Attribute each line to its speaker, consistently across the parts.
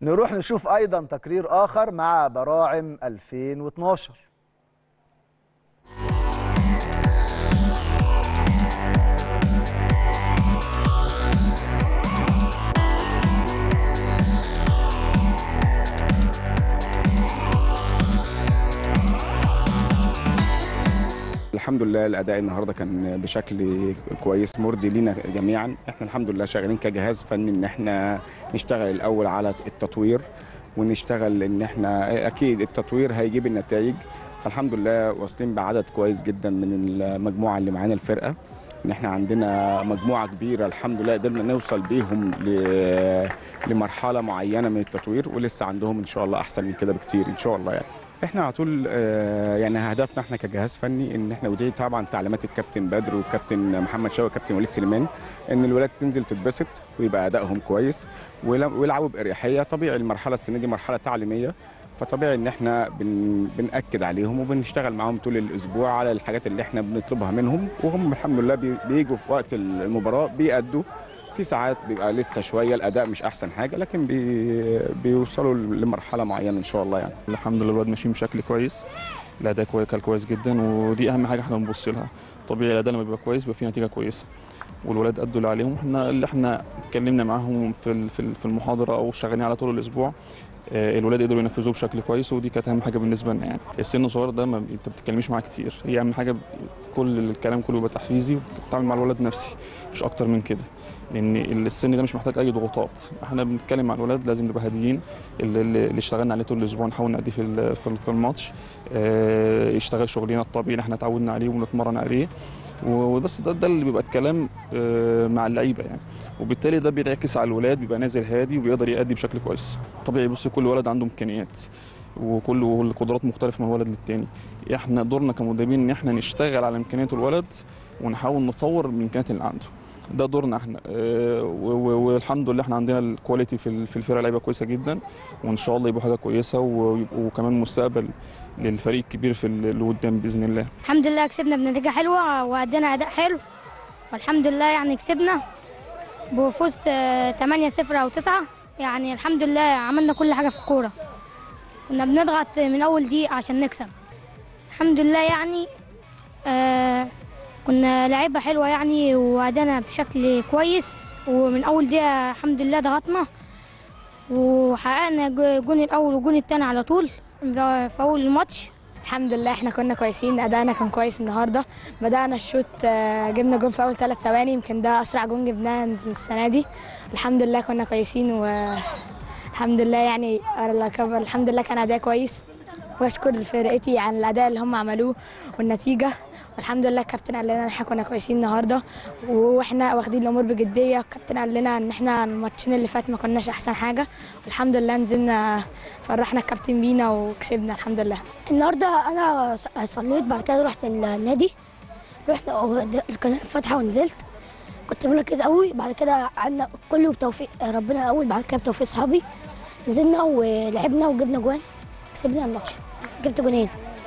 Speaker 1: نروح نشوف ايضا تقرير اخر مع براعم 2012
Speaker 2: الحمد لله الاداء النهارده كان بشكل كويس مرضي لينا جميعا احنا الحمد لله شغالين كجهاز فني ان احنا نشتغل الاول على التطوير ونشتغل ان احنا اكيد التطوير هيجيب النتائج فالحمد لله واصلين بعدد كويس جدا من المجموعه اللي معانا الفرقه ان احنا عندنا مجموعه كبيره الحمد لله قدرنا نوصل بيهم ل- لمرحله معينه من التطوير ولسه عندهم ان شاء الله احسن من كده بكتير ان شاء الله يعني احنا على طول آه، يعني هدفنا احنا كجهاز فني ان احنا ودي طبعا تعليمات الكابتن بدر والكابتن محمد شاوي والكابتن وليد سليمان ان الولاد تنزل تتبسط ويبقى ادائهم كويس ويلا- ويلعبوا باريحيه طبيعي المرحله السنه دي مرحله تعليميه فطبيعي ان احنا بن بناكد عليهم وبنشتغل معاهم طول الاسبوع على الحاجات اللي احنا بنطلبها منهم وهم الحمد لله بي- بيجوا في وقت المباراه بيأدوا في ساعات بيبقى لسه شويه الاداء مش احسن حاجه لكن بي بيوصلوا لمرحله معينه ان شاء الله يعني
Speaker 3: الحمد لله الولاد ماشيين بشكل كويس الاداء كويس كان كويس جدا ودي اهم حاجه احنا بنبص لها طبيعي الاداء لما بيبقى كويس بيبقى فيه نتيجه كويسه والولاد ادوا اللي عليهم احنا اللي احنا اتكلمنا معاهم في ال- في ال- في المحاضره او شغالين على طول الاسبوع آه، الولاد قدروا ينفذوه بشكل كويس ودي كانت اهم حاجه بالنسبه لنا يعني السن الصغير ده ما انت ما بتتكلمش معاه كتير هي اهم حاجه كل الكلام كله بيبقى تحفيزي وبتتعامل مع الولاد نفسي مش اكتر من كده لان السن ده مش محتاج اي ضغوطات احنا بنتكلم مع الولاد لازم نبقى هاديين اللي, اللي اللي اشتغلنا عليه طول الاسبوع نحاول نأديه في ال- في ال- في الماتش آه، يشتغل شغلنا الطبيعي اللي احنا اتعودنا عليه ونتمرن عليه وبس ده ده اللي بيبقى الكلام آه، مع اللعيبه يعني وبالتالي ده بينعكس على الولاد بيبقى نازل هادي وبيقدر يأدي بشكل كويس طبيعي بص كل ولد عنده امكانيات وكل القدرات مختلفه من ولد للتاني احنا دورنا كمدربين ان احنا نشتغل على امكانيات الولد ونحاول نطور من الامكانيات اللي عنده ده دورنا احنا آه، و- و- والحمد لله احنا عندنا الكواليتي في ال- في الفرقه لعيبه كويسه جدا وان شاء الله يبقوا حاجه كويسه ويبقوا كمان مستقبل للفريق الكبير في ال- اللي قدام باذن الله
Speaker 4: الحمد لله كسبنا بنتيجة حلوة وأدينا أداء حلو والحمد لله يعني كسبنا بفوز آه، 8 0 أو 9 يعني الحمد لله عملنا كل حاجة في الكورة كنا بنضغط من أول دقيقة عشان نكسب الحمد لله يعني آه كنا لعيبة حلوة يعني وأدانا بشكل كويس ومن أول دقيقة الحمد لله ضغطنا وحققنا جو- الجون الأول والجون التاني على طول في أول الماتش
Speaker 5: الحمد لله احنا كنا كويسين ادائنا كان كويس النهارده بدانا الشوط آه، جبنا جون في اول ثلاث ثواني يمكن ده اسرع جون جبناه السنه دي الحمد لله كنا كويسين والحمد لله يعني الحمد لله كان اداء كويس واشكر فرقتي عن الاداء اللي هم عملوه والنتيجه والحمد لله الكابتن قال لنا ان احنا كنا كويسين النهارده واحنا واخدين الامور بجديه الكابتن قال لنا ان احنا الماتشين اللي فات ما كناش احسن حاجه والحمد لله نزلنا فرحنا الكابتن بينا وكسبنا الحمد لله
Speaker 4: النهارده انا ص- صليت بعد كده رحت النادي رحت كان فاتحه ونزلت كنت مركز قوي بعد كده قعدنا كله بتوفيق ربنا الاول بعد كده بتوفيق صحابي نزلنا ولعبنا وجبنا جوان كسبنا الماتش جبت جونين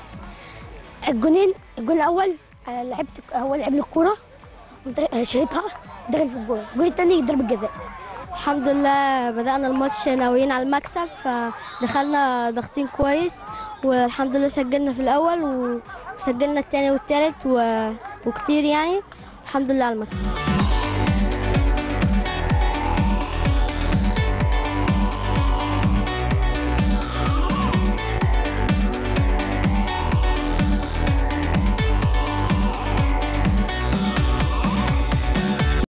Speaker 4: الجونين الجون الاول انا لعبت هو لعب لي الكوره قمت شريتها دخلت في الجون الجون الثاني ضربه جزاء الحمد لله بدأنا الماتش ناويين على المكسب فدخلنا ضاغطين كويس والحمد لله سجلنا في الأول و- وسجلنا التاني والتالت و... وكتير يعني الحمد لله على المكسب